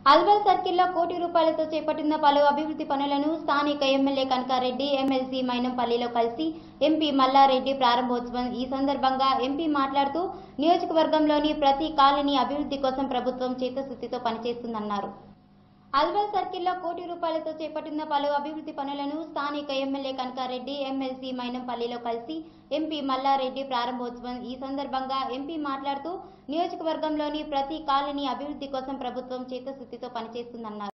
అల్వాల్ సర్కిల్లో కోటి రూపాయలతో చేపట్టిన పలు అభివృద్ధి పనులను స్థానిక ఎమ్మెల్యే కనకారెడ్డి ఎమ్మెల్సీ మైనంపల్లిలో కలిసి ఎంపీ మల్లారెడ్డి ప్రారంభోత్సవం ఈ సందర్భంగా ఎంపీ మాట్లాడుతూ నియోజకవర్గంలోని ప్రతి కాలనీ అభివృద్ధి కోసం ప్రభుత్వం చిత్తశుద్ధితో పనిచేస్తుందన్నారు అల్వాల్ సర్కిల్లో కోటి రూపాయలతో చేపట్టిన పలు అభివృద్ధి పనులను స్థానిక ఎమ్మెల్యే కనకారెడ్డి ఎమ్మెల్సీ మైనంపల్లిలో కలిసి ఎంపీ మల్లారెడ్డి ప్రారంభోత్సవం ఈ సందర్భంగా ఎంపీ మాట్లాడుతూ నియోజకవర్గంలోని ప్రతి కాలనీ అభివృద్ధి కోసం ప్రభుత్వం చిత్తశుద్ధితో పనిచేస్తుందన్నారు